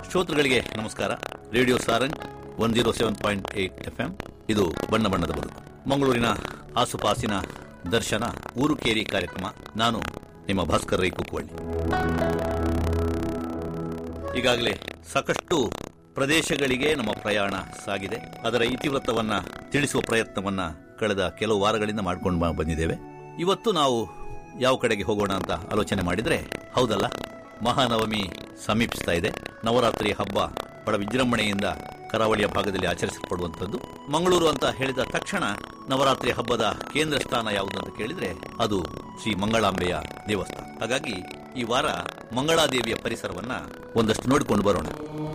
ಶ್ರೋತೃಗಳಿಗೆ ನಮಸ್ಕಾರ radio Sarang one zero seven point eight F M ಇದು ಬಣ್ಣ ಬಣ್ಣದ ಬದುಕು ಮಂಗಳೂರಿನ ಆಸುಪಾಸಿನ ದರ್ಶನ ಊರು ಕೇರಿ ಕಾರ್ಯಕ್ರಮ ನಾನು ನಿಮ್ಮ ಭಾಸ್ಕರ್ ರೈ ಕುಕ್ಕುವಳ್ಳಿ ಈಗಾಗಲೇ ಸಾಕಷ್ಟು ಪ್ರದೇಶಗಳಿಗೆ ನಮ್ಮ ಪ್ರಯಾಣ ಸಾಗಿದೆ ಅದರ ಇತಿವೃತ್ತವನ್ನ ತಿಳಿಸುವ ಪ್ರಯತ್ನವನ್ನ ಕಳೆದ ಕೆಲವು ವಾರಗಳಿಂದ ಮಾಡ್ಕೊಂಡು ಬ- ಬಂದಿದ್ದೇವೆ ಇವತ್ತು ನಾವು ಯಾವ ಕಡೆಗೆ ಹೋಗೋಣ ಅಂತ ಆಲೋಚನೆ ಮಾಡಿದ್ರೆ ಹೌದಲ್ಲ ಮಹಾನವಮಿ ಸಮೀಪಿಸ್ತಾ ಇದೆ ನವರಾತ್ರಿ ಹಬ್ಬ ಬಹಳ ವಿಜೃಂಭಣೆಯಿಂದ ಕರಾವಳಿಯ ಭಾಗದಲ್ಲಿ ಆಚರಿಸಲ್ಪಡುವಂಥದ್ದು ಮಂಗಳೂರು ಅಂತ ಹೇಳಿದ ತಕ್ಷಣ ನವರಾತ್ರಿ ಹಬ್ಬದ ಕೇಂದ್ರ ಸ್ಥಾನ ಯಾವುದು ಅಂತ ಕೇಳಿದ್ರೆ ಅದು ಶ್ರೀ ಮಂಗಳಾಂಬೆಯ ದೇವಸ್ಥಾನ ಹಾಗಾಗಿ ಈ ವಾರ ಮಂಗಳಾದೇವಿಯ ಪರಿಸರವನ್ನ ಒಂದಷ್ಟು ನೋಡಿಕೊಂಡು ಬರೋಣ